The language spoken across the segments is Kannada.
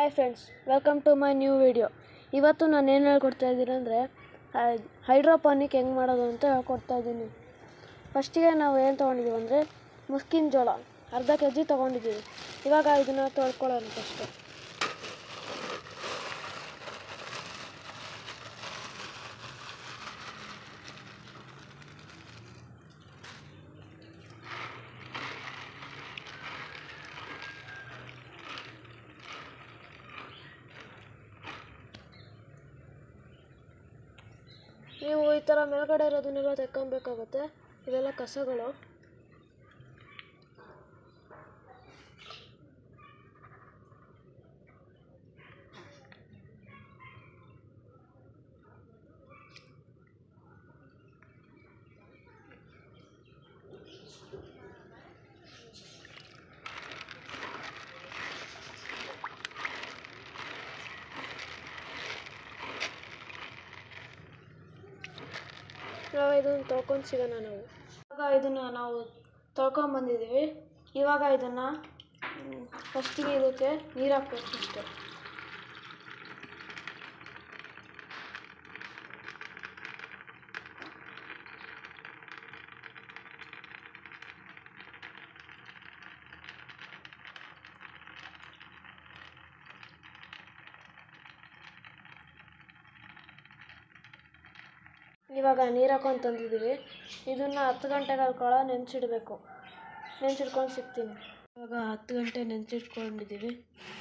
hi friends welcome to my new video ಇವತ್ತು ನಾನು ಏನು ಹೇಳ್ಕೊಡ್ತಾ ಇದ್ದೀನಿ ಅಂದರೆ ಹೈಡ್ರೋಪಾನಿಕ್ ಹೆಂಗೆ ಮಾಡೋದು ಅಂತ ಹೇಳ್ಕೊಡ್ತಾ ಇದ್ದೀನಿ ಫಸ್ಟಿಗೆ ನಾವು ಏನು ತೊಗೊಂಡಿದ್ದೀವಿ ಅಂದರೆ ಮುಸ್ಕಿನ ಜೋಳ ಅರ್ಧ ಕೆ ಜಿ ತೊಗೊಂಡಿದ್ದೀವಿ ಇವಾಗ ಇದನ್ನು ತೊಳ್ಕೊಳ್ಳೋಣ ಫಸ್ಟು ನೀವು ಈ ಥರ ಮೇಲ್ಗಡೆ ಇರೋದನ್ನೆಲ್ಲ ತೆಕ್ಕೊಬೇಕಾಗತ್ತೆ ಇವೆಲ್ಲ ಕಸಗಳು ಇವಾಗ ಇದನ್ನು ತೊಳ್ಕೊಂಡು ಸಿಗೋಣ ನಾವು ಇವಾಗ ಇದನ್ನು ನಾವು ತೊಳ್ಕೊಂಬಂದಿದ್ದೀವಿ ಇವಾಗ ಇದನ್ನು ಫಸ್ಟಿಗೆ ಇದಕ್ಕೆ ನೀರು ಹಾಕ್ಬೇಕು ಇಷ್ಟೇ ಇವಾಗ ನೀರು ಹಾಕೊಂಡು ತಂದಿದ್ದೀವಿ ಇದನ್ನು ಹತ್ತು ಗಂಟೆಗೆ ಕೊಳ ನೆನೆಸಿಡ್ಬೇಕು ನೆನೆಸಿಡ್ಕೊಂಡು ಸಿಗ್ತೀನಿ ಇವಾಗ ಹತ್ತು ಗಂಟೆ ನೆನೆಸಿಟ್ಕೊಂಡಿದ್ದೀವಿ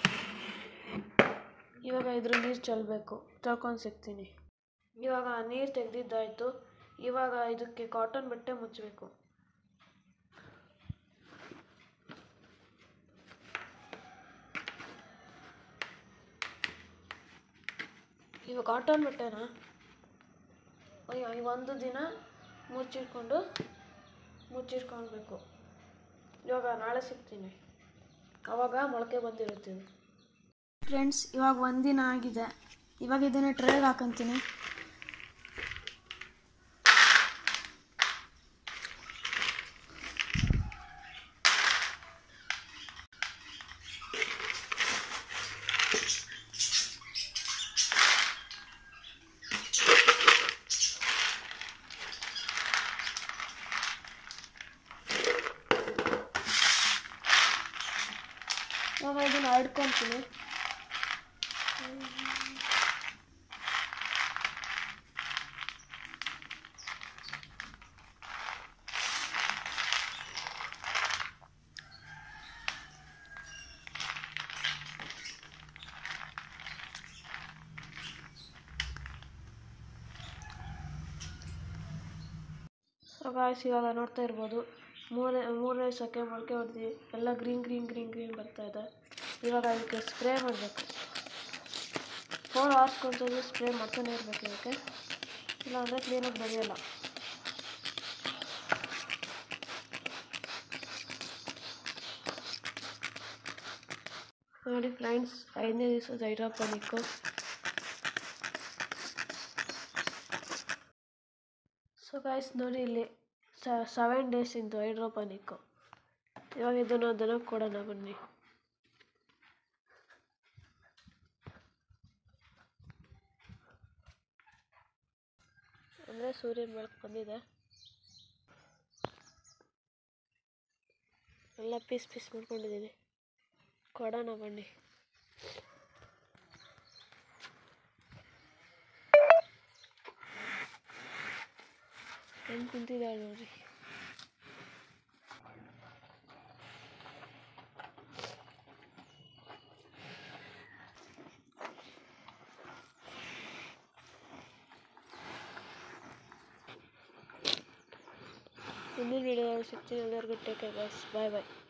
ಇವಾಗ ಇದ್ರ ನೀರು ಚೆಲ್ಲಬೇಕು ತೊಳ್ಕೊಂಡು ಸಿಗ್ತೀನಿ ಇವಾಗ ನೀರು ತೆಗೆದಿದ್ದಾಯಿತು ಇವಾಗ ಇದಕ್ಕೆ ಕಾಟನ್ ಬಟ್ಟೆ ಮುಚ್ಚಬೇಕು ಇವಾಗ ಕಾಟನ್ ಬಟ್ಟೆನ ಅಯ್ಯೋ ಈ ಒಂದು ದಿನ ಮುಚ್ಚಿಟ್ಕೊಂಡು ಮುಚ್ಚಿಟ್ಕೊಳ್ಬೇಕು ಇವಾಗ ನಾಳೆ ಸಿಗ್ತೀನಿ ಅವಾಗ ಮೊಳಕೆ ಬಂದಿರುತ್ತೆ ಫ್ರೆಂಡ್ಸ್ ಇವಾಗ ಒಂದಿನ ಆಗಿದೆ ಇವಾಗ ಇದನ್ನು ಟ್ರೇಗೆ ಹಾಕೊಂತೀನಿ ಇವಾಗ ಇದನ್ನು ಹರಡ್ಕೊತೀನಿ ಸೊ ಗಾಯ್ಸ್ ಇವಾಗ ನೋಡ್ತಾ ಇರ್ಬೋದು ಮೂರನೇ ಮೂರನೇ ಸೊಕ್ಕೆ ಮೊಳಕೆ ಹೊಡೆದು ಎಲ್ಲ ಗ್ರೀನ್ ಗ್ರೀನ್ ಗ್ರೀನ್ ಗ್ರೀನ್ ಬರ್ತಾ ಇದೆ ಇವಾಗ ಅದಕ್ಕೆ ಸ್ಪ್ರೇ ಮಾಡಬೇಕು ಫೋರ್ ಅವರ್ಸ್ಗೊಂದ್ಸಲಿ ಸ್ಪ್ರೇ ಮಾಡ್ತಾನೆ ಇರಬೇಕು ಇದಕ್ಕೆ ಇಲ್ಲಾಂದರೆ ಕ್ಲೀನಾಗಿ ಬೆಳೆಯಲ್ಲ ನೋಡಿ ಫ್ರೆಂಡ್ಸ್ ಐದನೇ ದಿವಸದ ಹೈಡ್ರಾಪಾನಿಕ್ಕು ಸೊ ಗಾಯ್ಸ್ ನೋಡಿ ಇಲ್ಲಿ ಸೆವೆನ್ ಡೇಸ್ ಇಂದು ಹೈಡ್ರೋಪಾನಿಕ್ಕು ಇವಾಗ ಇದನ್ನು ಅದನ್ನು ಕೊಡೋಣ ಬನ್ನಿ ಅಂದರೆ ಸೂರ್ಯನ ಬೆಳಕು ಬಂದಿದೆ ಎಲ್ಲ ಪೀಸ್ ಪೀಸ್ ಮಾಡ್ಕೊಂಡಿದ್ದೀನಿ ಕೊಡೋಣ ಬನ್ನಿ ಹೆಂಗೆ ಕುಂತಿದ್ದಾಳೆ ನೋಡ್ರಿ ಮುಂದಿನ ವಿಡಿಯೋದಲ್ಲಿ ಸಿಗ್ತೀನಿ ಎಲ್ಲರಿಗೂ ಟೇಕ್ ಕೇರ್ ಬಾಯ್ ಬಾಯ್